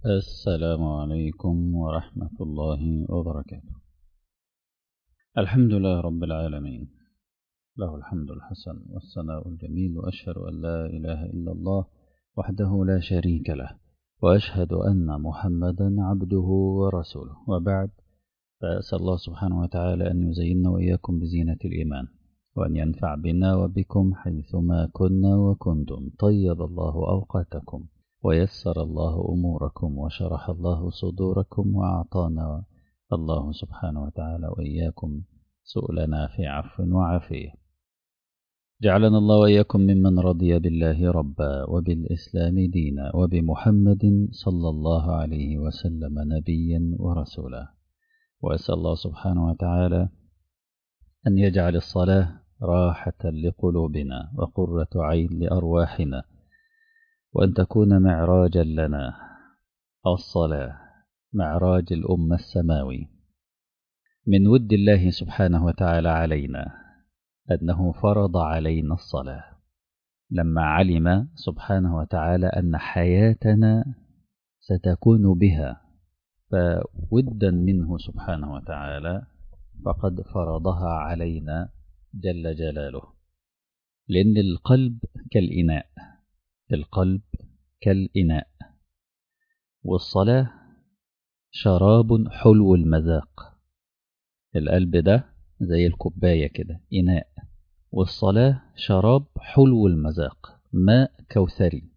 السلام عليكم ورحمة الله وبركاته الحمد لله رب العالمين له الحمد الحسن والثناء الجميل وأشهد أن لا إله إلا الله وحده لا شريك له وأشهد أن محمدا عبده ورسوله وبعد فأسأل الله سبحانه وتعالى أن يزيننا وإياكم بزينة الإيمان وأن ينفع بنا وبكم حيثما كنا وكنتم طيب الله أوقاتكم ويسر الله أموركم وشرح الله صدوركم وأعطانا الله سبحانه وتعالى وإياكم سؤلنا في عفو وعافية جعلنا الله وإياكم ممن رضي بالله ربا وبالإسلام دينا وبمحمد صلى الله عليه وسلم نبيا ورسولا وأسأل الله سبحانه وتعالى أن يجعل الصلاة راحة لقلوبنا وقرة عين لأرواحنا وأن تكون معراجا لنا الصلاة معراج الأمة السماوي من ود الله سبحانه وتعالى علينا أنه فرض علينا الصلاة لما علم سبحانه وتعالى أن حياتنا ستكون بها فودا منه سبحانه وتعالى فقد فرضها علينا جل جلاله لأن القلب كالإناء القلب كالإناء والصلاة شراب حلو المذاق القلب ده زي الكوباية كده إناء والصلاة شراب حلو المذاق ماء كوثري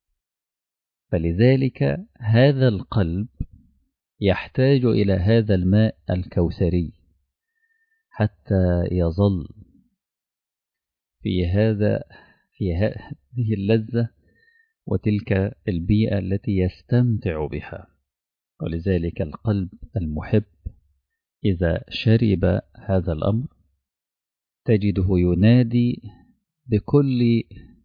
فلذلك هذا القلب يحتاج إلى هذا الماء الكوثري حتى يظل في هذا في هذه اللذة وتلك البيئة التي يستمتع بها ولذلك القلب المحب إذا شرب هذا الأمر تجده ينادي بكل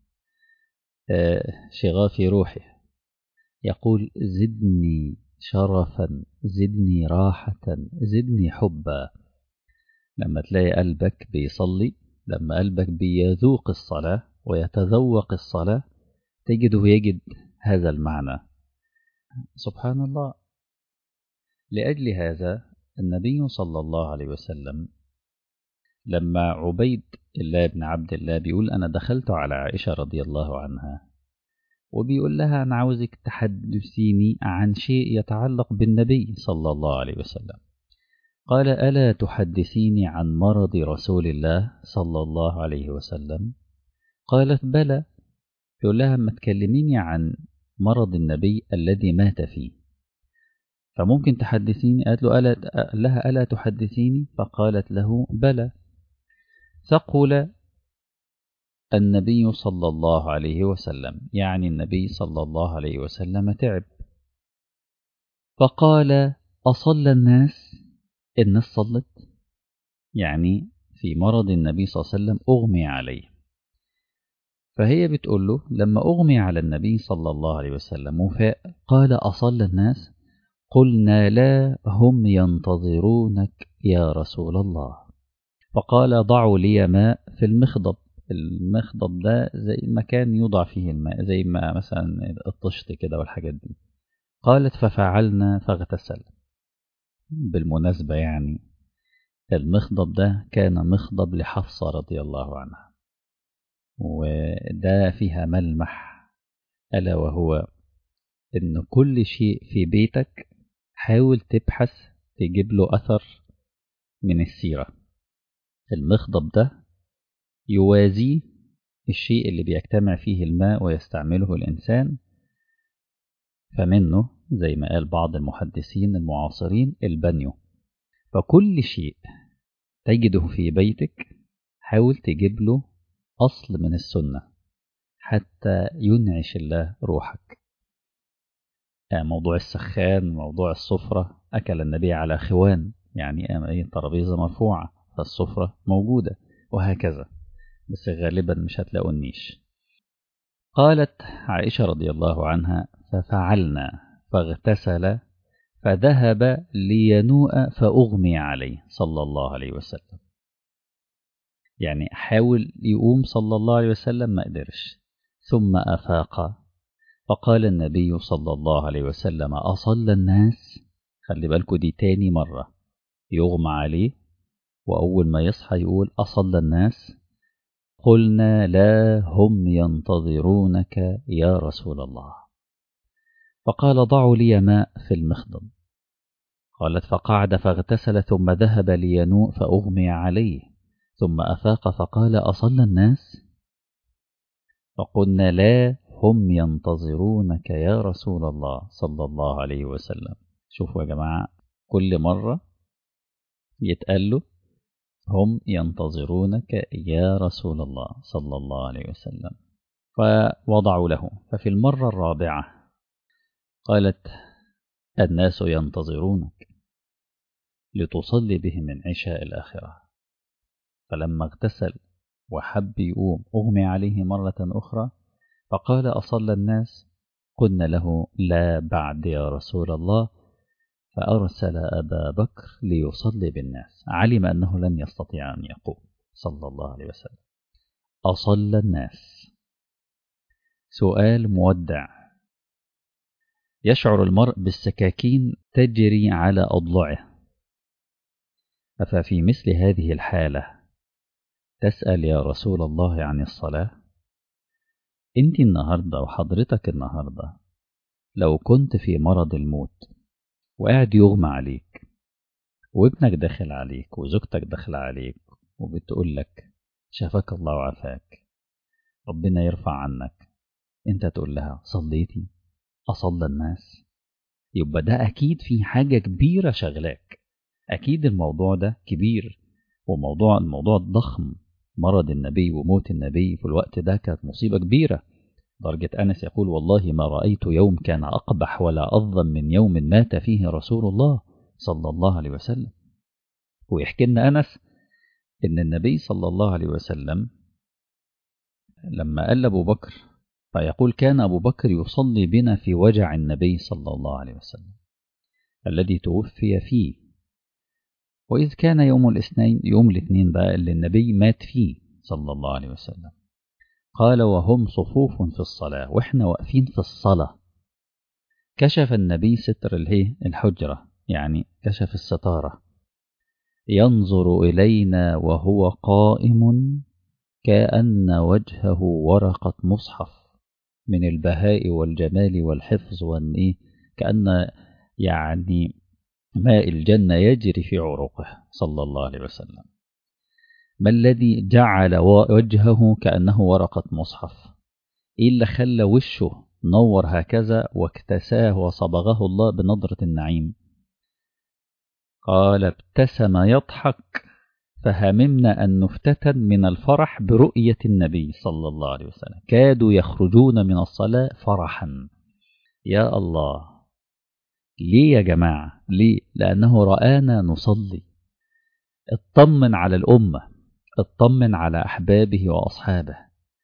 شغاف روحه يقول زدني شرفا زدني راحة زدني حبا لما تلاقي قلبك بيصلي لما قلبك بيذوق الصلاة ويتذوق الصلاة تجده يجد هذا المعنى سبحان الله لأجل هذا النبي صلى الله عليه وسلم لما عبيد الله بن عبد الله بيقول أنا دخلت على عائشة رضي الله عنها وبيقول لها أنا عاوزك تحدثيني عن شيء يتعلق بالنبي صلى الله عليه وسلم قال ألا تحدثيني عن مرض رسول الله صلى الله عليه وسلم قالت بلى يقول لها ما تكلميني عن مرض النبي الذي مات فيه فممكن تحدثيني قالت له ألا لها ألا تحدثيني فقالت له بلى ثقل النبي صلى الله عليه وسلم يعني النبي صلى الله عليه وسلم تعب فقال أصلى الناس الناس صلت يعني في مرض النبي صلى الله عليه وسلم أغمي عليه فهي بتقول له لما أغمي على النبي صلى الله عليه وسلم وفاء قال أصلى الناس قلنا لا هم ينتظرونك يا رسول الله فقال ضعوا لي ماء في المخضب المخضب ده زي مكان يوضع فيه الماء زي ما مثلا الطشت كده والحاجات دي قالت ففعلنا فاغتسل بالمناسبة يعني المخضب ده كان مخضب لحفصة رضي الله عنها وده فيها ملمح ألا وهو إن كل شيء في بيتك حاول تبحث تجيب له أثر من السيرة المخضب ده يوازي الشيء اللي بيجتمع فيه الماء ويستعمله الإنسان فمنه زي ما قال بعض المحدثين المعاصرين البانيو فكل شيء تجده في بيتك حاول تجيب له أصل من السنة حتى ينعش الله روحك موضوع السخان موضوع السفرة أكل النبي على خوان يعني الترابيزة مرفوعة فالسفرة موجودة وهكذا بس غالبا مش هتلاقوا النيش قالت عائشة رضي الله عنها ففعلنا فاغتسل فذهب لينوء فأغمي عليه صلى الله عليه وسلم يعني حاول يقوم صلى الله عليه وسلم ما قدرش ثم أفاق فقال النبي صلى الله عليه وسلم أصلى الناس خلي بالكوا دي تاني مرة يغمى عليه وأول ما يصحى يقول أصلى الناس قلنا لا هم ينتظرونك يا رسول الله فقال ضعوا لي ماء في المخضم قالت فقعد فاغتسل ثم ذهب لينوء فأغمي عليه ثم أفاق فقال أصلى الناس فقلنا لا هم ينتظرونك يا رسول الله صلى الله عليه وسلم شوفوا يا جماعة كل مرة يتقال له هم ينتظرونك يا رسول الله صلى الله عليه وسلم فوضعوا له ففي المرة الرابعة قالت الناس ينتظرونك لتصلي بهم من عشاء الآخرة فلما اغتسل وحب يقوم أغمي عليه مرة أخرى فقال أصلى الناس قلنا له لا بعد يا رسول الله فأرسل أبا بكر ليصلي بالناس علم أنه لن يستطيع أن يقوم صلى الله عليه وسلم أصلى الناس سؤال مودع يشعر المرء بالسكاكين تجري على أضلعه أففي مثل هذه الحالة تسأل يا رسول الله عن الصلاة أنت النهاردة وحضرتك النهاردة لو كنت في مرض الموت وقاعد يغمى عليك وابنك داخل عليك وزوجتك داخلة عليك وبتقول لك شافك الله وعافاك ربنا يرفع عنك انت تقول لها صليتي أصلى الناس يبقى ده أكيد في حاجة كبيرة شغلاك أكيد الموضوع ده كبير وموضوع الموضوع ضخم مرض النبي وموت النبي في الوقت ده كانت مصيبة كبيرة درجة أنس يقول والله ما رأيت يوم كان أقبح ولا أظلم من يوم مات فيه رسول الله صلى الله عليه وسلم ويحكي لنا أنس إن النبي صلى الله عليه وسلم لما قال أبو بكر فيقول كان أبو بكر يصلي بنا في وجع النبي صلى الله عليه وسلم الذي توفي فيه وإذ كان يوم الاثنين يوم الاثنين بقى اللي النبي مات فيه صلى الله عليه وسلم قال وهم صفوف في الصلاة وإحنا واقفين في الصلاة كشف النبي ستر اله الحجرة يعني كشف الستارة ينظر إلينا وهو قائم كأن وجهه ورقة مصحف من البهاء والجمال والحفظ والإيه كأن يعني ماء الجنة يجري في عروقه صلى الله عليه وسلم ما الذي جعل وجهه كأنه ورقة مصحف إيه اللي خلى وشه نور هكذا واكتساه وصبغه الله بنظرة النعيم قال ابتسم يضحك فهممنا أن نفتتن من الفرح برؤية النبي صلى الله عليه وسلم كادوا يخرجون من الصلاة فرحا يا الله ليه يا جماعة ليه لأنه رآنا نصلي اطمن على الأمة اطمن على أحبابه وأصحابه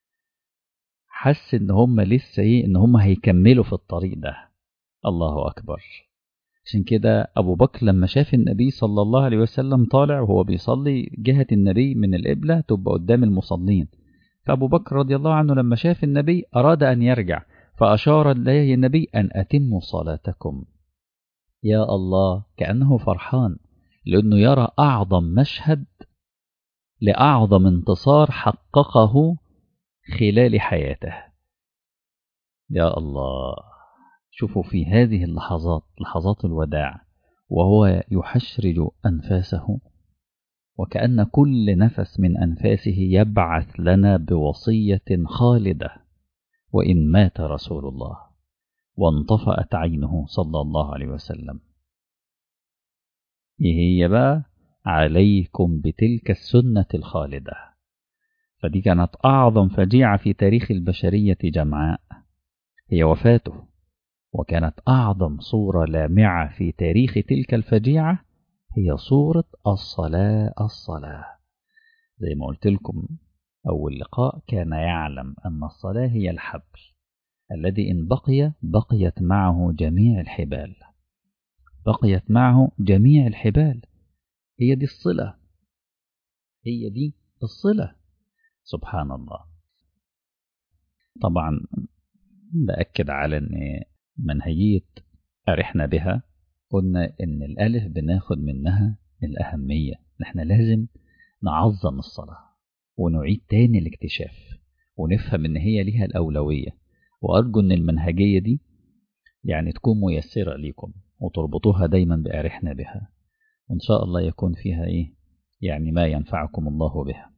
حس إن هم لسه إيه إن هم هيكملوا في الطريق ده الله أكبر عشان كده أبو بكر لما شاف النبي صلى الله عليه وسلم طالع وهو بيصلي جهة النبي من القبلة تبقى قدام المصلين فأبو بكر رضي الله عنه لما شاف النبي أراد أن يرجع فأشار إليه النبي أن أتموا صلاتكم يا الله كأنه فرحان لأنه يرى أعظم مشهد لأعظم انتصار حققه خلال حياته يا الله شوفوا في هذه اللحظات لحظات الوداع وهو يحشرج أنفاسه وكأن كل نفس من أنفاسه يبعث لنا بوصية خالدة وإن مات رسول الله وانطفأت عينه صلى الله عليه وسلم إيه هي بقى عليكم بتلك السنة الخالدة فدي كانت أعظم فجيعة في تاريخ البشرية جمعاء هي وفاته وكانت أعظم صورة لامعة في تاريخ تلك الفجيعة هي صورة الصلاة الصلاة زي ما قلت لكم أول لقاء كان يعلم أن الصلاة هي الحبل الذي إن بقي بقيت معه جميع الحبال بقيت معه جميع الحبال هي دي الصلة هي دي الصلة سبحان الله طبعا بأكد على أن منهجية أرحنا بها قلنا أن الألف بناخد منها الأهمية احنا لازم نعظم الصلاة ونعيد تاني الاكتشاف ونفهم ان هي ليها الأولوية وأرجو ان المنهجية دي يعني تكون ميسرة ليكم وتربطوها دايما بأرحنا بها وإن شاء الله يكون فيها إيه يعني ما ينفعكم الله بها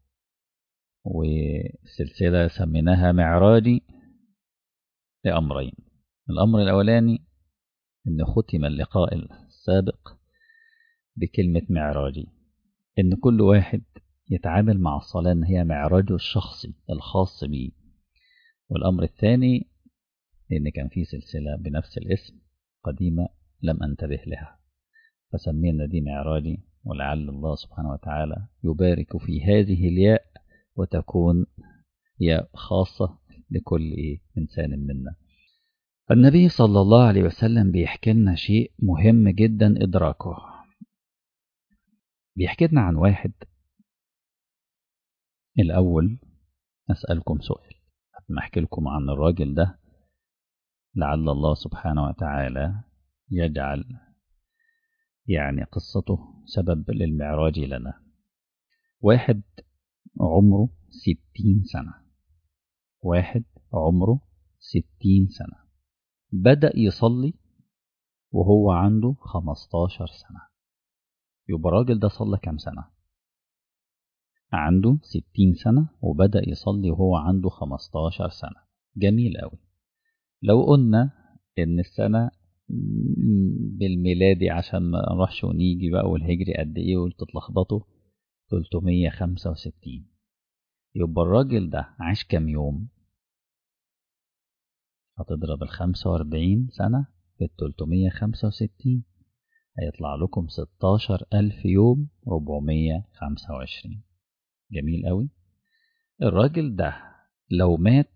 وسلسلة سميناها معراجي لأمرين الأمر الأولاني أن ختم اللقاء السابق بكلمة معراجي إن كل واحد يتعامل مع الصلاة إن هي معراجه الشخصي الخاص بيه والأمر الثاني إن كان في سلسلة بنفس الاسم قديمة لم أنتبه لها فسمينا دي معراجي ولعل الله سبحانه وتعالى يبارك في هذه الياء وتكون ياء خاصة لكل إنسان منا النبي صلى الله عليه وسلم بيحكي لنا شيء مهم جدا إدراكه بيحكي لنا عن واحد الأول أسألكم سؤال ما أحكي لكم عن الراجل ده لعل الله سبحانه وتعالى يجعل يعني قصته سبب للمعراج لنا واحد عمره ستين سنة واحد عمره ستين سنة بدأ يصلي وهو عنده خمستاشر سنة يبقى الراجل ده صلى كام سنة عنده ستين سنة وبدأ يصلي وهو عنده خمستاشر سنة جميل أوي لو قلنا إن السنة بالميلادي عشان ما نروحش ونيجي بقى والهجري قد إيه وتتلخبطوا 365 يبقى الراجل ده عاش كام يوم هتضرب ال 45 سنة في 365 هيطلع لكم 16 ألف يوم 425 جميل قوي الراجل ده لو مات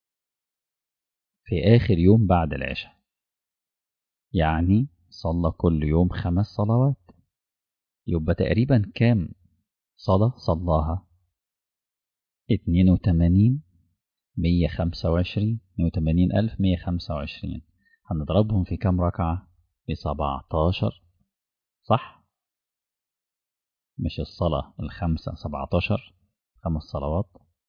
في آخر يوم بعد العشاء يعني صلى كل يوم خمس صلوات يبقى تقريبا كام صلاة صلاها اتنين وتمانين مية خمسة وعشرين اتنين وتمانين ألف مية خمسة وعشرين هنضربهم في كام ركعة في سبعتاشر صح مش الصلاة الخمسة سبعتاشر خمس صلوات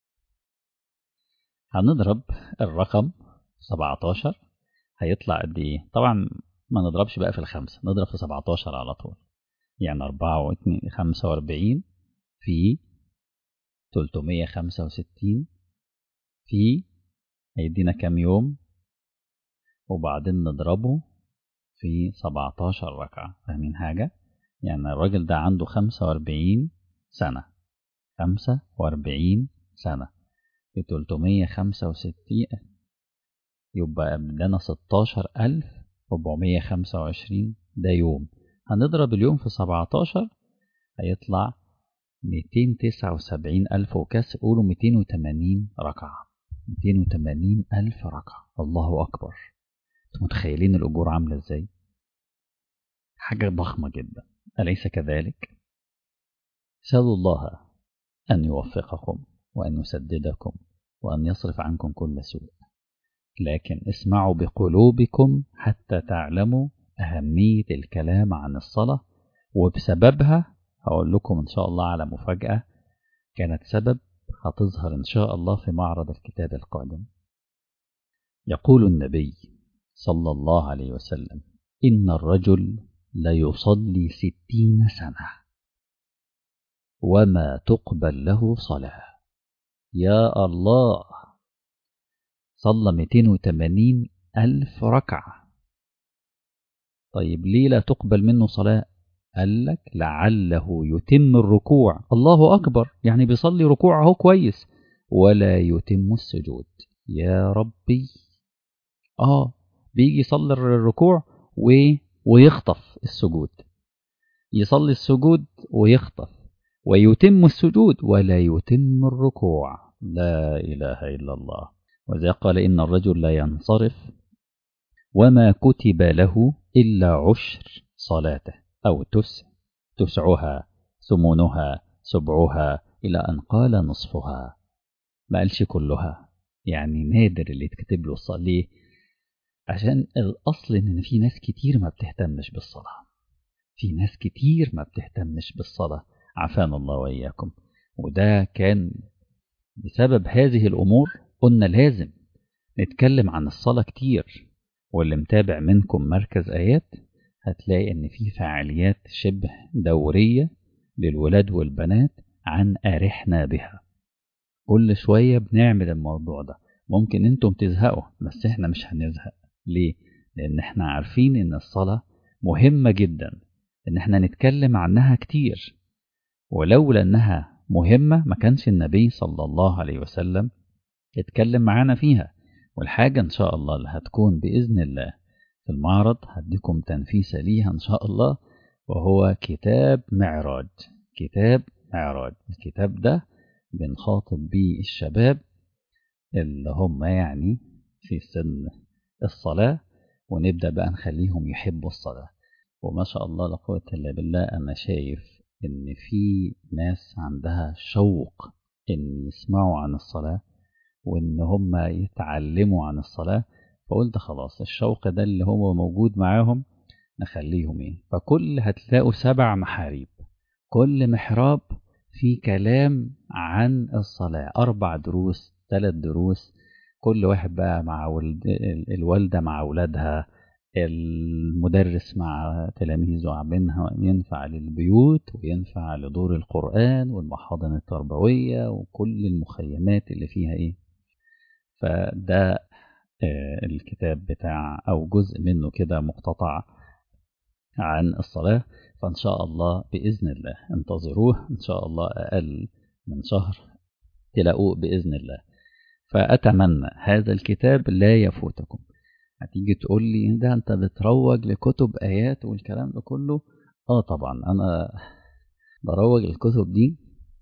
هنضرب الرقم سبعتاشر هيطلع قد ايه طبعا ما نضربش بقى في الخمسة نضرب في سبعتاشر على طول يعني أربعة واتنين خمسة وأربعين في تلتمية خمسة وستين في هيدينا كام يوم وبعدين نضربه في سبعتاشر ركعة فاهمين حاجة يعني الراجل ده عنده خمسة وأربعين سنة خمسة وأربعين سنة في تلتمية خمسة وستين يبقى لنا ستاشر ألف ربعمية خمسة وعشرين ده يوم هنضرب اليوم في سبعتاشر هيطلع ميتين تسعة وسبعين ألف وكسر قولوا ميتين وتمانين ركعة ميتين وتمانين ألف ركعة الله أكبر انتوا متخيلين الأجور عاملة ازاي حاجة ضخمة جدا أليس كذلك سألوا الله أن يوفقكم وأن يسددكم وأن يصرف عنكم كل سوء لكن اسمعوا بقلوبكم حتى تعلموا أهمية الكلام عن الصلاة وبسببها هقول لكم إن شاء الله على مفاجأة كانت سبب هتظهر إن شاء الله في معرض الكتاب القادم يقول النبي صلى الله عليه وسلم إن الرجل ليصلي ستين سنة وما تقبل له صلاة يا الله صلى 280 ألف ركعة طيب ليه لا تقبل منه صلاة قال لك لعله يتم الركوع الله أكبر يعني بيصلي ركوع اهو كويس ولا يتم السجود يا ربي آه بيجي يصلي الركوع و... ويخطف السجود يصلي السجود ويخطف ويتم السجود ولا يتم الركوع لا إله إلا الله وذا قال إن الرجل لا ينصرف وما كتب له إلا عشر صلاته أو تسع تسعها ثمنها سبعها إلى أن قال نصفها ما قالش كلها يعني نادر اللي يتكتب له الصلاة ليه؟ عشان الأصل إن في ناس كتير ما بتهتمش بالصلاة في ناس كتير ما بتهتمش بالصلاة عافانا الله وإياكم وده كان بسبب هذه الأمور قلنا لازم نتكلم عن الصلاة كتير واللي متابع منكم مركز آيات هتلاقي إن في فعاليات شبه دورية للولاد والبنات عن أرحنا بها كل شوية بنعمل الموضوع ده ممكن انتم تزهقوا بس احنا مش هنزهق ليه؟ لأن احنا عارفين إن الصلاة مهمة جدا إن احنا نتكلم عنها كتير ولولا إنها مهمة ما كانش النبي صلى الله عليه وسلم يتكلم معانا فيها والحاجة إن شاء الله اللي هتكون بإذن الله في المعرض هديكم تنفيسة ليها إن شاء الله وهو كتاب معراج كتاب معراج الكتاب ده بنخاطب بيه الشباب اللي هم يعني في سن الصلاة ونبدأ بقى نخليهم يحبوا الصلاة وما شاء الله لا قوة إلا بالله أنا شايف إن في ناس عندها شوق إن يسمعوا عن الصلاة وإن هم يتعلموا عن الصلاة فقلت خلاص الشوق ده اللي هو موجود معاهم نخليهم إيه فكل هتلاقوا سبع محاريب كل محراب في كلام عن الصلاة أربع دروس ثلاث دروس كل واحد بقى مع ولد الوالدة مع أولادها المدرس مع تلاميذه عاملينها ينفع للبيوت وينفع لدور القرآن والمحاضن التربوية وكل المخيمات اللي فيها إيه فده الكتاب بتاع أو جزء منه كده مقتطع عن الصلاة فإن شاء الله بإذن الله انتظروه إن شاء الله أقل من شهر تلاقوه بإذن الله فأتمنى هذا الكتاب لا يفوتكم هتيجي تقول لي ده أنت بتروج لكتب آيات والكلام ده كله آه طبعا أنا بروج الكتب دي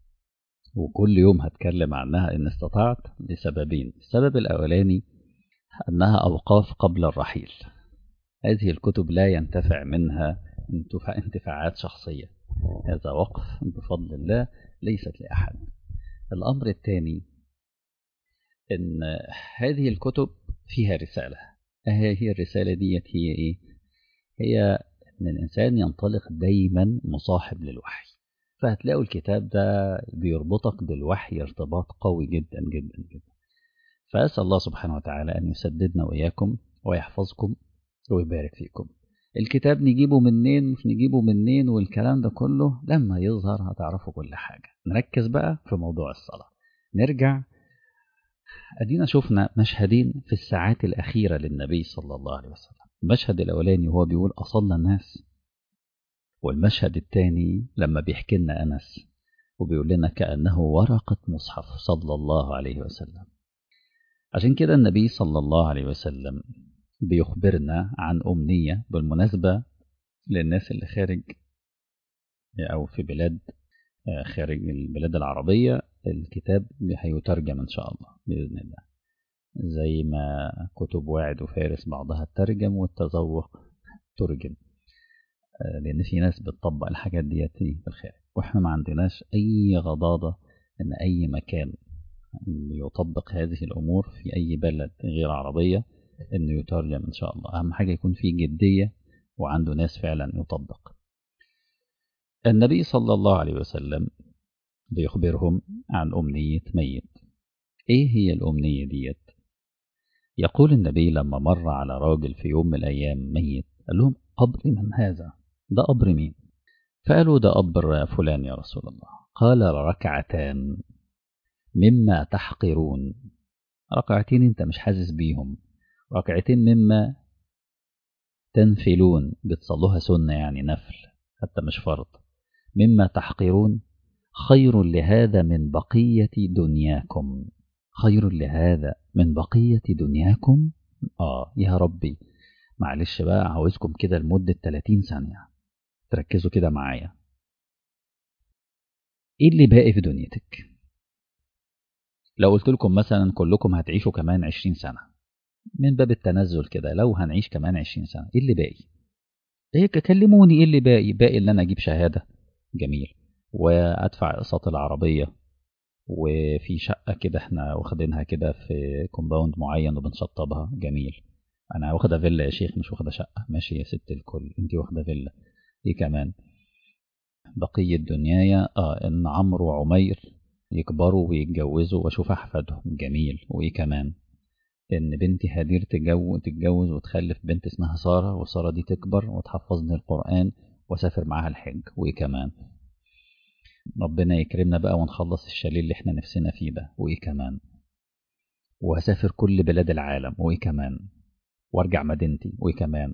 وكل يوم هتكلم عنها إن استطعت لسببين السبب الأولاني أنها أوقاف قبل الرحيل هذه الكتب لا ينتفع منها انتفاعات شخصية هذا وقف بفضل الله ليست لأحد الأمر الثاني أن هذه الكتب فيها رسالة هي الرسالة ديت هي إيه؟ هي أن الإنسان ينطلق دايما مصاحب للوحي فهتلاقوا الكتاب ده بيربطك بالوحي ارتباط قوي جدا جدا جدا فأسأل الله سبحانه وتعالى أن يسددنا وإياكم ويحفظكم ويبارك فيكم الكتاب نجيبه منين مش نجيبه منين والكلام ده كله لما يظهر هتعرفوا كل حاجة نركز بقى في موضوع الصلاة نرجع أدينا شفنا مشهدين في الساعات الأخيرة للنبي صلى الله عليه وسلم المشهد الأولاني وهو بيقول أصلى الناس والمشهد الثاني لما بيحكي لنا أنس وبيقول لنا كأنه ورقة مصحف صلى الله عليه وسلم عشان كده النبي صلى الله عليه وسلم بيخبرنا عن أمنية بالمناسبة للناس اللي خارج أو في بلاد خارج البلاد العربية الكتاب هيترجم إن شاء الله بإذن الله زي ما كتب واعد وفارس بعضها ترجم والتذوق ترجم لأن في ناس بتطبق الحاجات ديت في الخارج وإحنا ما عندناش أي غضاضة إن أي مكان يطبق هذه الأمور في أي بلد غير عربية إنه يترجم إن شاء الله أهم حاجة يكون فيه جدية وعنده ناس فعلا يطبق النبي صلى الله عليه وسلم بيخبرهم عن أمنية ميت إيه هي الأمنية ديت يقول النبي لما مر على راجل في يوم من الأيام ميت قال لهم قبر من هذا ده قبر مين فقالوا ده قبر فلان يا رسول الله قال ركعتان مما تحقرون ركعتين انت مش حاسس بيهم ركعتين مما تنفلون بتصلوها سنة يعني نفل حتى مش فرض مما تحقرون خير لهذا من بقية دنياكم خير لهذا من بقية دنياكم آه يا ربي معلش بقى عاوزكم كده لمدة 30 ثانية تركزوا كده معايا ايه اللي باقي في دنيتك لو قلت لكم مثلا كلكم هتعيشوا كمان 20 سنة من باب التنزل كده لو هنعيش كمان 20 سنة ايه اللي باقي ايه كلموني ايه اللي باقي باقي ان انا اجيب شهادة جميل وادفع اقساط العربية وفي شقة كده احنا واخدينها كده في كومباوند معين وبنشطبها جميل انا واخدة فيلا يا شيخ مش واخدة شقة ماشي يا ست الكل انت واخدة فيلا ايه كمان بقية دنيايا اه ان عمرو وعمير يكبروا ويتجوزوا واشوف احفادهم جميل وايه كمان ان بنتي هدير تتجوز تتجوز وتخلف بنت اسمها سارة وسارة دي تكبر وتحفظني القرآن واسافر معاها الحج وايه كمان ربنا يكرمنا بقى ونخلص الشاليه اللي احنا نفسنا فيه ده وايه كمان وهسافر كل بلاد العالم وايه كمان وارجع مدينتي وايه كمان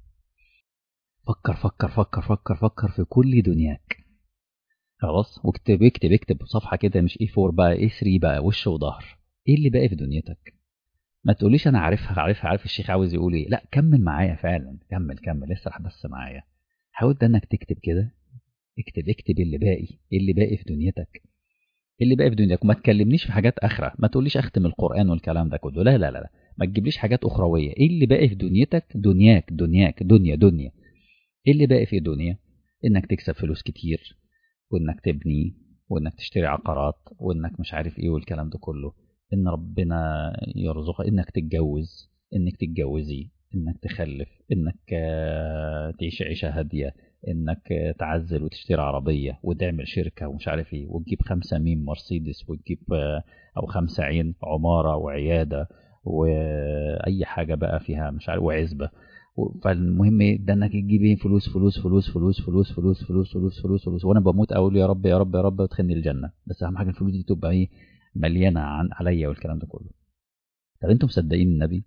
فكر فكر فكر فكر فكر في كل دنياك خلاص واكتب اكتب اكتب صفحة كده مش ايه 4 بقى ايه 3 بقى وش وظهر ايه اللي باقي في دنيتك ما تقوليش انا عارفها عارفها عارف الشيخ عاوز يقول ايه لا كمل معايا فعلا كمل كمل اسرح بس معايا حاول ده انك تكتب كده اكتب اكتب اللي باقي ايه اللي باقي في دنيتك ايه اللي باقي في دنياك وما تكلمنيش في حاجات اخره ما تقوليش اختم القران والكلام ده كله لا لا لا, لا. ما تجيبليش حاجات اخرويه ايه اللي باقي في دنيتك دنياك دنياك دنيا دنيا ايه اللي باقي في دنيا انك تكسب فلوس كتير وانك تبني وانك تشتري عقارات وانك مش عارف ايه والكلام ده كله ان ربنا يرزقك انك تتجوز انك تتجوزي انك تخلف انك تعيش عيشه هاديه انك تعزل وتشتري عربيه وتعمل شركه ومش عارف ايه وتجيب خمسه ميم مرسيدس وتجيب او خمسه عين عماره وعياده واي حاجه بقى فيها مش عارف وعزبه فالمهم ده انك تجيب ايه فلوس فلوس فلوس فلوس فلوس فلوس فلوس فلوس فلوس فلوس وانا بموت اقول يا رب يا رب يا رب ادخلني الجنه بس اهم حاجه الفلوس دي تبقى ايه مليانه عن عليا والكلام ده كله طب انتم مصدقين النبي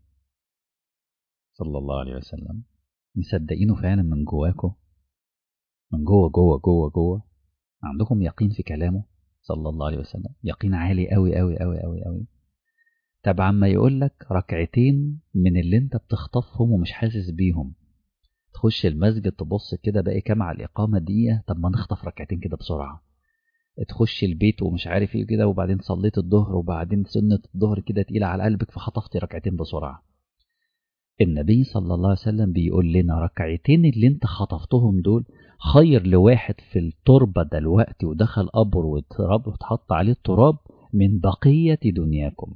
صلى الله عليه وسلم مصدقينه فعلا من جواكم من جوه جوه جوه جوه عندكم يقين في كلامه صلى الله عليه وسلم يقين عالي قوي قوي قوي قوي قوي طب عما يقول لك ركعتين من اللي انت بتخطفهم ومش حاسس بيهم تخش المسجد تبص كده باقي كام على الإقامة دقيقة طب ما نخطف ركعتين كده بسرعة تخش البيت ومش عارف ايه كده وبعدين صليت الظهر وبعدين سنة الظهر كده تقيلة على قلبك فخطفت ركعتين بسرعة النبي صلى الله عليه وسلم بيقول لنا ركعتين اللي انت خطفتهم دول خير لواحد في التربة دلوقتي ودخل قبر واتراب واتحط عليه التراب من بقية دنياكم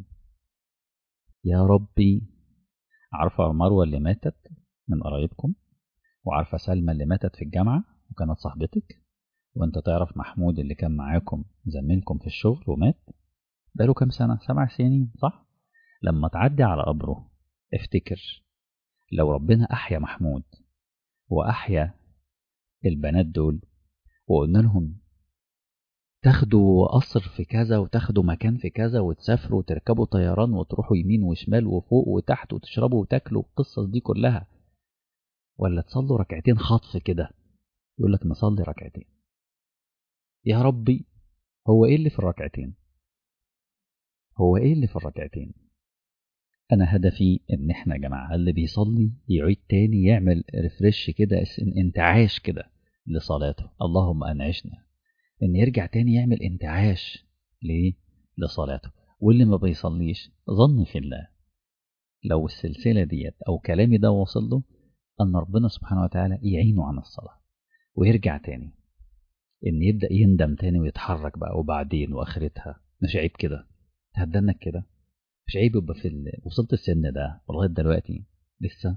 يا ربي عارفة مروة اللي ماتت من قرايبكم وعارفة سلمى اللي ماتت في الجامعة وكانت صاحبتك وانت تعرف محمود اللي كان معاكم زميلكم في الشغل ومات بقاله كام سنة سبع سنين صح لما تعدي على قبره افتكر لو ربنا أحيا محمود وأحيا البنات دول وقلنا لهم تاخدوا قصر في كذا وتاخدوا مكان في كذا وتسافروا وتركبوا طيران وتروحوا يمين وشمال وفوق وتحت وتشربوا وتاكلوا القصص دي كلها ولا تصلوا ركعتين خطف كده يقول لك نصلي ركعتين يا ربي هو ايه اللي في الركعتين هو ايه اللي في الركعتين انا هدفي ان احنا يا جماعه اللي بيصلي يعيد تاني يعمل ريفرش كده انتعاش كده لصلاته اللهم انعشنا ان يرجع تاني يعمل انتعاش ليه لصلاته واللي ما بيصليش ظن في الله لو السلسلة ديت أو كلامي ده وصل له أن ربنا سبحانه وتعالى يعينه عن الصلاة ويرجع تاني إن يبدأ يندم تاني ويتحرك بقى وبعدين وآخرتها مش عيب كده تهدنك كده مش عيب يبقى في ال... وصلت السن ده لغاية دلوقتي لسه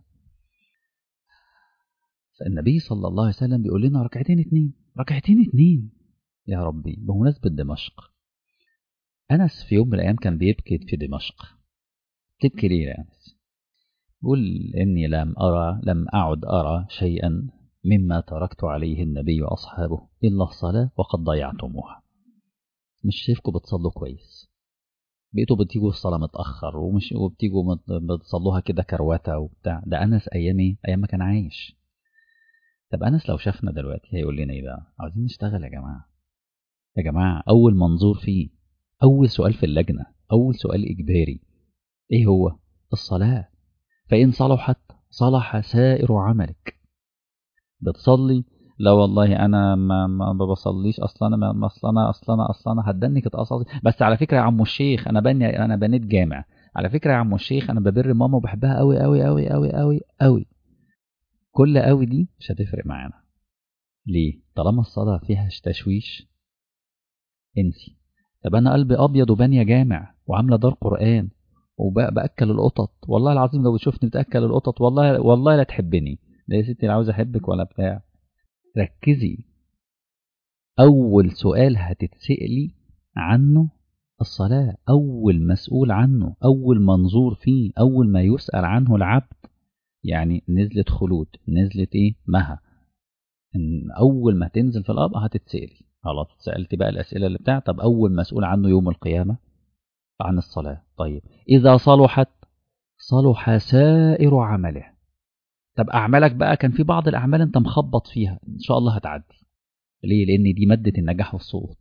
فالنبي صلى الله عليه وسلم بيقول لنا ركعتين اتنين ركعتين اتنين يا ربي بمناسبة دمشق أنس في يوم من الأيام كان بيبكي في دمشق تبكي ليه يا أنس قل إني لم أرى لم أعد أرى شيئا مما تركت عليه النبي وأصحابه إلا الصلاة وقد ضيعتموها مش شايفكم بتصلوا كويس بقيتوا بتيجوا الصلاة متأخر ومش وبتيجوا بتصلوها كده كرواتة وبتاع ده أنس أيامي أيام ما كان عايش طب أنس لو شافنا دلوقتي هيقول لنا إيه بقى عاوزين نشتغل يا جماعة يا جماعة أول منظور فيه أول سؤال في اللجنة أول سؤال إجباري إيه هو الصلاة فإن صلحت صلح سائر عملك بتصلي لا والله انا ما, ما بصليش اصلا انا ما اصلا انا اصلا انا اصلا انا هتدنك اتقصص بس على فكره يا عم الشيخ انا بني انا بنيت جامع على فكره يا عم الشيخ انا ببر ماما وبحبها قوي قوي قوي قوي قوي قوي كل قوي دي مش هتفرق معانا ليه طالما الصلاه فيها تشويش انسي طب انا قلبي ابيض وبانيه جامع وعامله دار قران وباكل القطط والله العظيم لو تشوفني بتاكل القطط والله والله لا تحبني لا يا ستي لا عاوز احبك ولا بتاع ركزي اول سؤال هتتسالي عنه الصلاه اول مسؤول عنه اول منظور فيه اول ما يسال عنه العبد يعني نزلت خلود نزلت ايه مها إن اول ما تنزل في الارض هتتسالي خلاص سالتي بقى الاسئله اللي بتاع طب اول مسؤول عنه يوم القيامه عن الصلاه طيب اذا صلحت صلح سائر عمله طب اعمالك بقى كان في بعض الاعمال انت مخبط فيها ان شاء الله هتعدي ليه لان دي ماده النجاح والصعود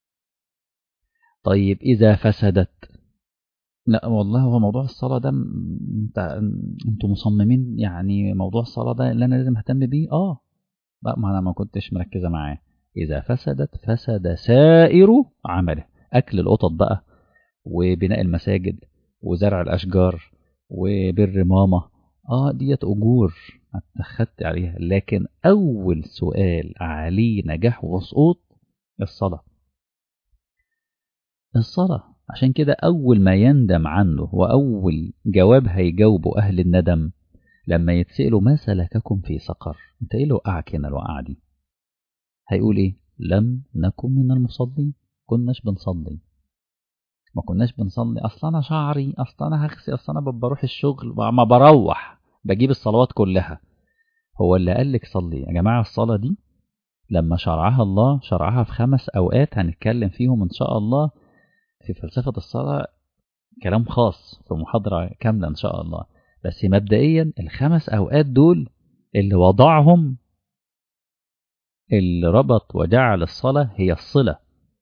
طيب اذا فسدت لا والله هو موضوع الصلاه ده انت انتوا مصممين يعني موضوع الصلاه ده اللي انا لازم اهتم بيه اه لا ما انا ما كنتش مركزه معاه اذا فسدت فسد سائر عمله اكل القطط بقى وبناء المساجد وزرع الاشجار وبر ماما اه ديت اجور اتخذت عليها لكن اول سؤال عليه نجاح وسقوط الصلاه الصلاه عشان كده اول ما يندم عنه واول جواب هيجاوبه اهل الندم لما يتسالوا ما سلككم في سقر انت ايه اللي وقعك هنا الوقعه دي هيقول ايه لم نكن من المصلين كناش بنصلي ما كناش بنصلي اصل انا شعري اصل انا هغسل اصل انا بروح الشغل ما بروح بجيب الصلوات كلها هو اللي قال لك صلي يا جماعه الصلاه دي لما شرعها الله شرعها في خمس اوقات هنتكلم فيهم ان شاء الله في فلسفه الصلاه كلام خاص في محاضره كامله ان شاء الله بس مبدئيا الخمس اوقات دول اللي وضعهم اللي ربط وجعل الصلاه هي الصله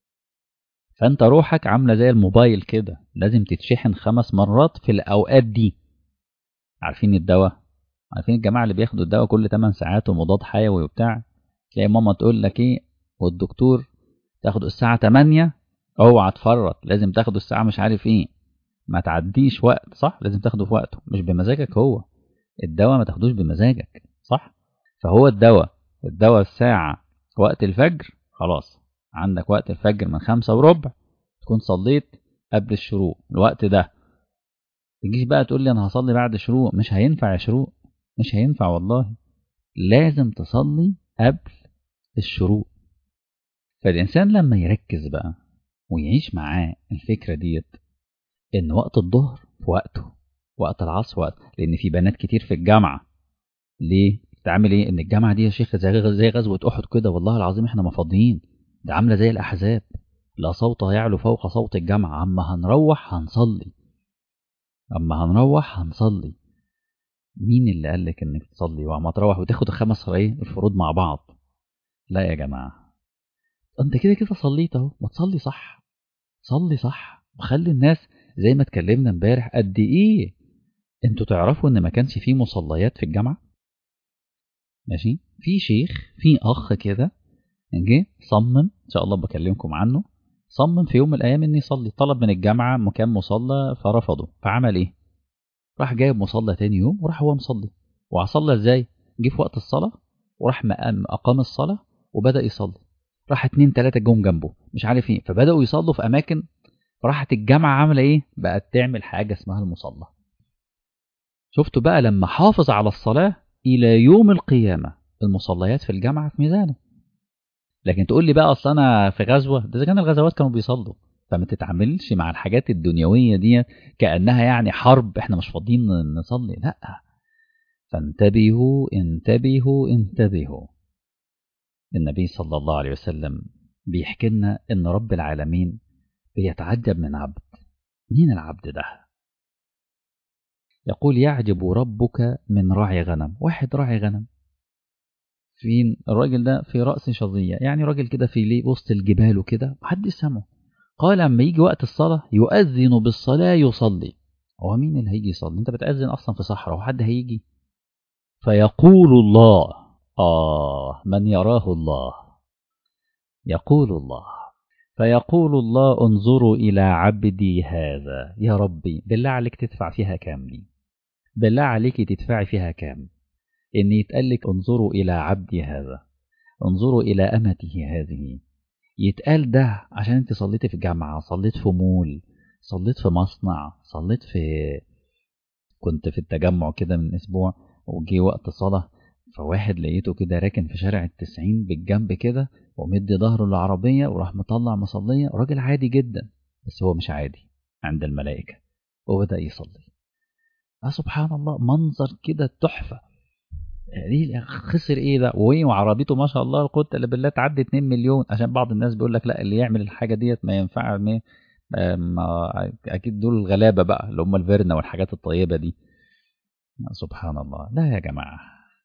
فانت روحك عامله زي الموبايل كده لازم تتشحن خمس مرات في الاوقات دي عارفين الدواء عارفين الجماعه اللي بياخدوا الدواء كل 8 ساعات ومضاد حيوي وبتاع تلاقي ماما تقول لك ايه والدكتور تاخده الساعه 8 اوعى تفرط لازم تاخده الساعه مش عارف ايه ما تعديش وقت صح لازم تاخده في وقته مش بمزاجك هو الدواء ما تاخدوش بمزاجك صح فهو الدواء الدواء الساعه وقت الفجر خلاص عندك وقت الفجر من خمسة وربع تكون صليت قبل الشروق الوقت ده تجيش بقى تقول لي انا هصلي بعد الشروق مش هينفع يا شروق مش هينفع والله لازم تصلي قبل الشروق فالإنسان لما يركز بقى ويعيش معاه الفكرة ديت إن وقت الظهر في وقته وقت العصر وقت لأن في بنات كتير في الجامعة ليه؟ بتعمل إيه؟ إن الجامعة دي يا شيخ زي زي غزوة أحد كده والله العظيم إحنا ما فاضيين ده عاملة زي الأحزاب لا صوت يعلو فوق صوت الجامعة أما هنروح هنصلي أما هنروح هنصلي مين اللي قال لك إنك تصلي وأما تروح وتاخد الخمس إيه الفروض مع بعض لا يا جماعة أنت كده كده صليت أهو ما تصلي صح صلي صح وخلي الناس زي ما اتكلمنا امبارح قد إيه أنتوا تعرفوا إن ما كانش فيه مصليات في الجامعة ماشي في شيخ في أخ كده جه صمم ان شاء الله بكلمكم عنه صمم في يوم من الايام ان يصلي طلب من الجامعه مكان مصلى فرفضوا فعمل ايه راح جايب مصلى تاني يوم وراح هو مصلي وصلى ازاي جه في وقت الصلاه وراح مقام اقام الصلاه وبدا يصلي راح اتنين تلاته جم جنبه مش عارف ايه فبداوا يصلوا في اماكن راحت الجامعه عامله ايه بقت تعمل حاجه اسمها المصلى شفتوا بقى لما حافظ على الصلاه الى يوم القيامه المصليات في الجامعه في ميزانه لكن تقول لي بقى اصل انا في غزوه ده اذا كان الغزوات كانوا بيصلوا فما تتعاملش مع الحاجات الدنيويه دي كانها يعني حرب احنا مش فاضيين نصلي لا فانتبهوا انتبهوا انتبهوا النبي صلى الله عليه وسلم بيحكي لنا ان رب العالمين بيتعجب من عبد مين العبد ده يقول يعجب ربك من راعي غنم واحد راعي غنم فين الراجل ده في رأس شظية يعني راجل كده في ليه وسط الجبال وكده محدش سامعه قال لما يجي وقت الصلاة يؤذن بالصلاة يصلي هو مين اللي هيجي يصلي انت بتأذن أصلا في صحراء وحد هيجي فيقول الله آه من يراه الله يقول الله فيقول الله انظروا إلى عبدي هذا يا ربي بالله عليك تدفع فيها كام دي بالله عليك تدفعي فيها كام إن يتقال لك انظروا إلى عبدي هذا انظروا إلى أمته هذه يتقال ده عشان انت صليتي في جامعة صليت في مول صليت في مصنع صليت في كنت في التجمع كده من اسبوع وجي وقت صلاة فواحد لقيته كده راكن في شارع التسعين بالجنب كده ومدي ظهره للعربية وراح مطلع مصلية راجل عادي جدا بس هو مش عادي عند الملائكة وبدأ يصلي آه سبحان الله منظر كده تحفة ليه خسر ايه ده وايه وعربيته ما شاء الله القوه الا بالله تعدي 2 مليون عشان بعض الناس بيقول لك لا اللي يعمل الحاجه ديت ما ينفع ما ما اكيد دول الغلابه بقى اللي هم الفيرنا والحاجات الطيبه دي سبحان الله لا يا جماعه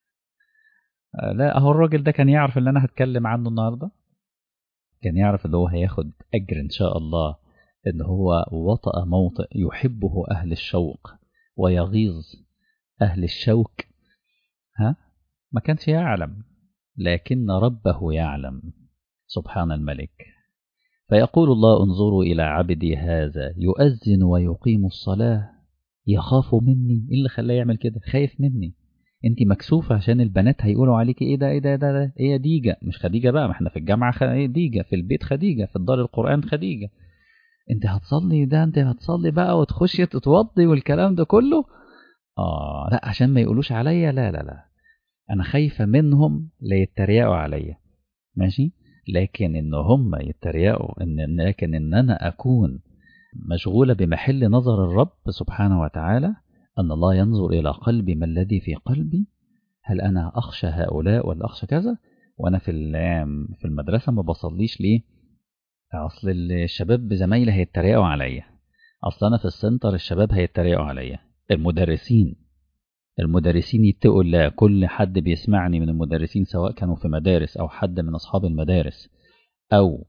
لا اهو الراجل ده كان يعرف اللي انا هتكلم عنه النهارده كان يعرف اللي هو هياخد اجر ان شاء الله ان هو وطأ موطئ يحبه اهل الشوق ويغيظ اهل الشوك ها ما كانش يعلم لكن ربه يعلم سبحان الملك فيقول الله انظروا إلى عبدي هذا يؤذن ويقيم الصلاة يخاف مني إيه اللي خلاه يعمل كده خايف مني انت مكسوفة عشان البنات هيقولوا عليك ايه ده ايه ده ده, ده ايه ديجة مش خديجة بقى ما احنا في الجامعة خ... ايه ديجة في البيت خديجة في الدار القرآن خديجة انت هتصلي ده انت هتصلي بقى وتخشي تتوضي والكلام ده كله اه لا عشان ما يقولوش عليا لا لا لا انا خايفة منهم ليتريقوا عليا ماشي لكن ان هم يتريقوا ان لكن ان انا اكون مشغولة بمحل نظر الرب سبحانه وتعالى ان الله ينظر الى قلبي ما الذي في قلبي هل انا اخشى هؤلاء ولا اخشى كذا وانا في في المدرسة ما بصليش ليه اصل الشباب زمايلي هيتريقوا عليا اصل انا في السنتر الشباب هيتريقوا عليا المدرسين المدرسين يتقوا الله كل حد بيسمعني من المدرسين سواء كانوا في مدارس أو حد من أصحاب المدارس أو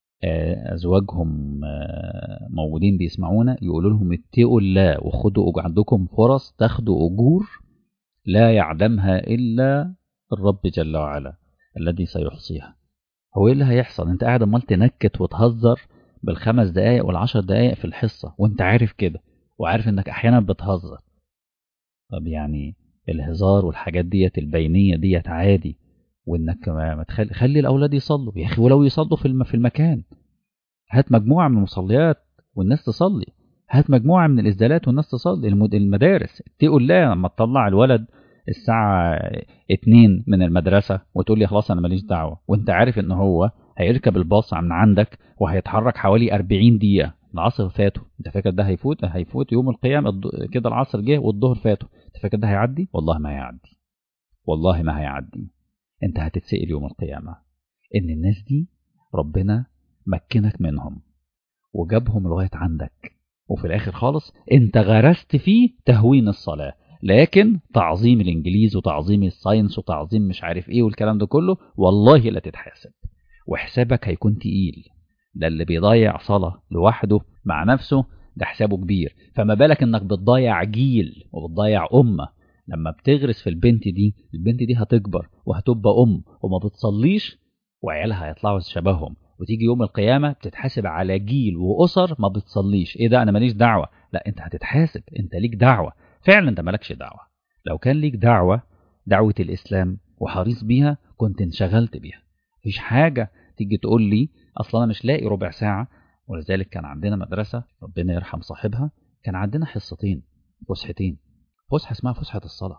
أزواجهم موجودين بيسمعونا يقولوا لهم اتقوا الله وخدوا عندكم فرص تاخدوا أجور لا يعلمها إلا الرب جل وعلا الذي سيحصيها هو ايه اللي هيحصل انت قاعد امال تنكت وتهزر بالخمس دقايق والعشر دقايق في الحصة وانت عارف كده وعارف انك احيانا بتهزر طب يعني الهزار والحاجات ديت البينية ديت عادي وانك ما تخلي خلي الاولاد يصلوا يا اخي ولو يصلوا في في المكان هات مجموعة من المصليات والناس تصلي هات مجموعة من الإسدالات والناس تصلي المدارس اتقوا الله لما تطلع الولد الساعة اتنين من المدرسة وتقول لي خلاص أنا ماليش دعوة وأنت عارف إن هو هيركب الباص من عندك وهيتحرك حوالي 40 دقيقة العصر فاته أنت فاكر ده هيفوت هيفوت يوم القيامة كده العصر جه والظهر فاته أنت فاكر ده هيعدي والله ما هيعدي والله ما هيعدي أنت هتتسأل يوم القيامة إن الناس دي ربنا مكنك منهم وجابهم لغاية عندك وفي الآخر خالص أنت غرست فيه تهوين الصلاة لكن تعظيم الانجليز وتعظيم الساينس وتعظيم مش عارف ايه والكلام ده كله والله لا تتحاسب وحسابك هيكون تقيل ده اللي بيضيع صلاة لوحده مع نفسه ده حسابه كبير فما بالك انك بتضيع جيل وبتضيع أمة لما بتغرس في البنت دي البنت دي هتكبر وهتبقى أم وما بتصليش وعيالها هيطلعوا شبههم وتيجي يوم القيامة بتتحاسب على جيل وأسر ما بتصليش ايه ده انا ماليش دعوة لا انت هتتحاسب انت ليك دعوة فعلا انت مالكش دعوة لو كان ليك دعوة دعوة الإسلام وحريص بيها كنت انشغلت بيها مفيش حاجة تيجي تقول لي أصلا أنا مش لاقي ربع ساعة ولذلك كان عندنا مدرسة ربنا يرحم صاحبها كان عندنا حصتين فسحتين فسحة اسمها فسحة الصلاة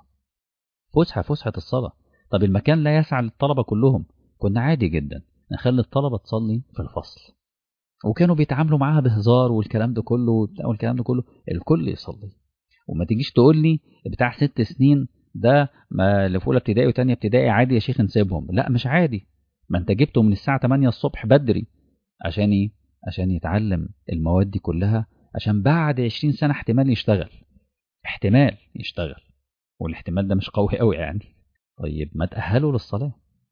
فسحة فسحة الصلاة طب المكان لا يسع للطلبة كلهم كنا عادي جدا نخلي الطلبة تصلي في الفصل وكانوا بيتعاملوا معاها بهزار والكلام ده كله والكلام ده كله الكل يصلي وما تجيش تقول لي بتاع ست سنين ده ما اللي في اولى ابتدائي وثانيه ابتدائي عادي يا شيخ نسيبهم لا مش عادي ما انت جبته من الساعه 8 الصبح بدري عشان ايه عشان يتعلم المواد دي كلها عشان بعد 20 سنه احتمال يشتغل احتمال يشتغل والاحتمال ده مش قوي قوي يعني طيب ما تأهلوا للصلاة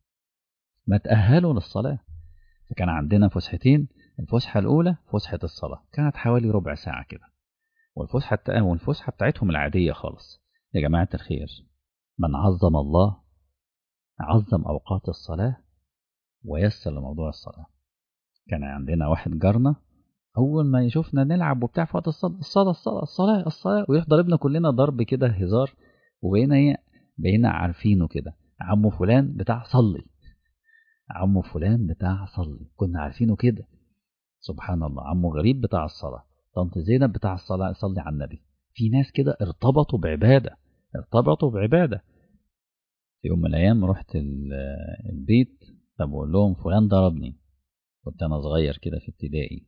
ما تأهلوا للصلاة فكان عندنا فسحتين الفسحة الأولى فسحة الصلاة كانت حوالي ربع ساعة كده والفسحة والفسحة بتاعتهم العادية خالص يا جماعة الخير من عظم الله عظم أوقات الصلاة ويسر لموضوع الصلاة كان عندنا واحد جارنا أول ما يشوفنا نلعب وبتاع في وقت الصلاة الصلاة الصلاة الصلاة الصلاة ويروح ضربنا كلنا ضرب كده هزار وبقينا ايه بقينا عارفينه كده عمو فلان بتاع صلي عمه فلان بتاع صلي كنا عارفينه كده سبحان الله عمه غريب بتاع الصلاة طنط زينب بتاع الصلاة صلي على النبي في ناس كده ارتبطوا بعبادة ارتبطوا بعبادة في يوم من الأيام رحت البيت فبقول لهم فلان ضربني كنت أنا صغير كده في ابتدائي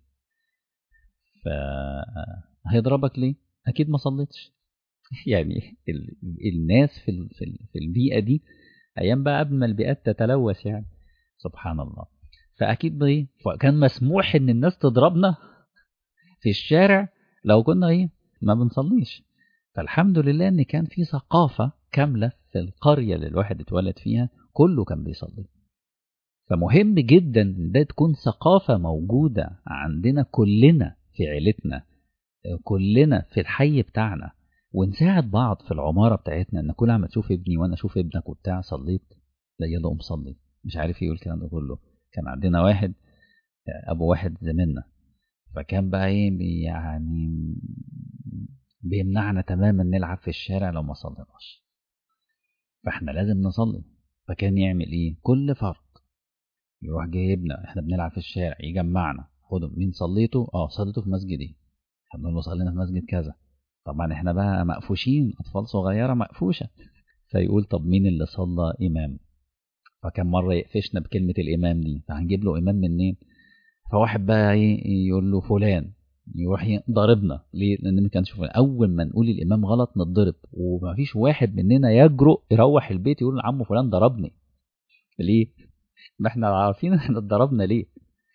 فهيضربك ليه؟ أكيد ما صليتش يعني ال... الناس في ال... في, ال... في البيئة دي أيام بقى قبل ما البيئات تتلوث يعني سبحان الله فأكيد بإيه؟ فكان مسموح إن الناس تضربنا في الشارع لو كنا إيه؟ ما بنصليش فالحمد لله إن كان في ثقافة كاملة في القرية اللي الواحد اتولد فيها كله كان بيصلي فمهم جدا ان ده تكون ثقافة موجودة عندنا كلنا في عيلتنا كلنا في الحي بتاعنا ونساعد بعض في العمارة بتاعتنا ان كل عم تشوف ابني وانا اشوف ابنك وبتاع صليت لا يلا قوم صلي مش عارف ايه الكلام ده كله كان عندنا واحد ابو واحد زميلنا فكان بقى ايه يعني بيمنعنا تماما نلعب في الشارع لو ما صليناش فاحنا لازم نصلي فكان يعمل ايه كل فرد يروح جايبنا احنا بنلعب في الشارع يجمعنا خدوا مين صليته اه صليته في مسجد ايه احنا بنقول له صلينا في مسجد كذا طبعا احنا بقى مقفوشين اطفال صغيره مقفوشه فيقول طب مين اللي صلى امام فكان مره يقفشنا بكلمه الامام دي فهنجيب له امام منين فواحد بقى ايه يقول له فلان يروح ضاربنا ليه لان ما كانش فلان اول ما نقول الامام غلط نتضرب ومفيش واحد مننا يجرؤ يروح البيت يقول عمو فلان ضربني ليه ما احنا عارفين احنا اتضربنا ليه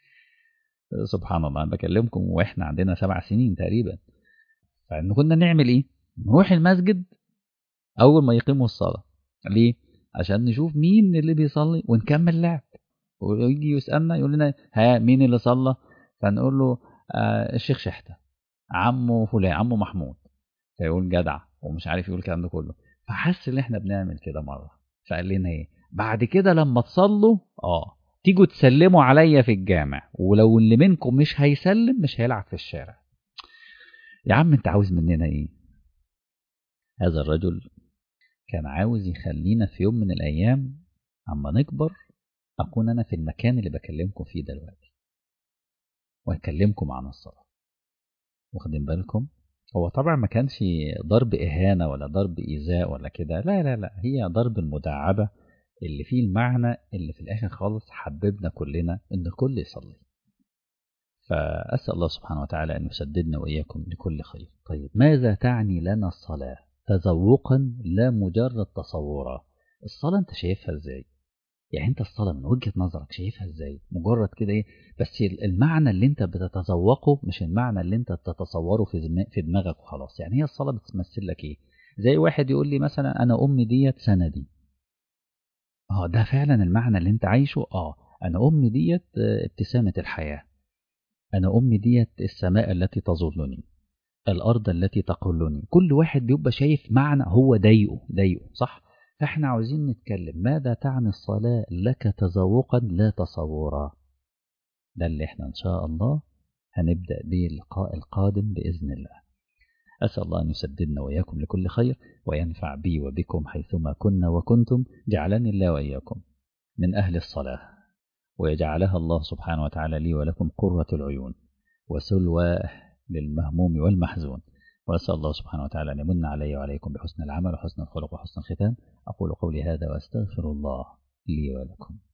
سبحان الله انا بكلمكم واحنا عندنا سبع سنين تقريبا فان كنا نعمل ايه نروح المسجد اول ما يقيموا الصلاه ليه عشان نشوف مين اللي بيصلي ونكمل لعب ويجي يسالنا يقول لنا ها مين اللي صلى فنقول له آه الشيخ شحته عمه فلان عمه محمود فيقول جدع ومش عارف يقول الكلام ده كله فحس ان احنا بنعمل كده مره فقال لنا ايه بعد كده لما تصلوا اه تيجوا تسلموا عليا في الجامع ولو اللي منكم مش هيسلم مش هيلعب في الشارع يا عم انت عاوز مننا ايه هذا الرجل كان عاوز يخلينا في يوم من الايام اما نكبر اكون انا في المكان اللي بكلمكم فيه دلوقتي واكلمكم عن الصلاه واخدين بالكم هو طبعا ما كانش ضرب اهانه ولا ضرب ايذاء ولا كده لا لا لا هي ضرب المداعبه اللي فيه المعنى اللي في الآخر خالص حببنا كلنا إن الكل يصلي فأسأل الله سبحانه وتعالى أن يسددنا وإياكم لكل خير طيب ماذا تعني لنا الصلاة تذوقا لا مجرد تصورا الصلاة أنت شايفها إزاي يعني أنت الصلاة من وجهة نظرك شايفها إزاي مجرد كده إيه بس المعنى اللي أنت بتتذوقه مش المعنى اللي أنت بتتصوره في في دماغك وخلاص يعني هي الصلاة بتمثل لك إيه زي واحد يقول لي مثلا أنا أمي ديت سندي اه ده فعلا المعنى اللي انت عايشه اه انا امي ديت ابتسامة الحياة انا امي ديت السماء التي تظلني الارض التي تقلني كل واحد بيبقى شايف معنى هو ضايقه ضايقه صح فاحنا عاوزين نتكلم ماذا تعني الصلاة لك تذوقا لا تصورا ده اللي احنا ان شاء الله هنبدأ به اللقاء القادم بإذن الله أسأل الله أن يسددنا وإياكم لكل خير وينفع بي وبكم حيثما كنا وكنتم جعلني الله وإياكم من أهل الصلاة ويجعلها الله سبحانه وتعالى لي ولكم قرة العيون وسلوى للمهموم والمحزون وأسأل الله سبحانه وتعالى أن يمن علي وعليكم بحسن العمل وحسن الخلق وحسن الختام أقول قولي هذا وأستغفر الله لي ولكم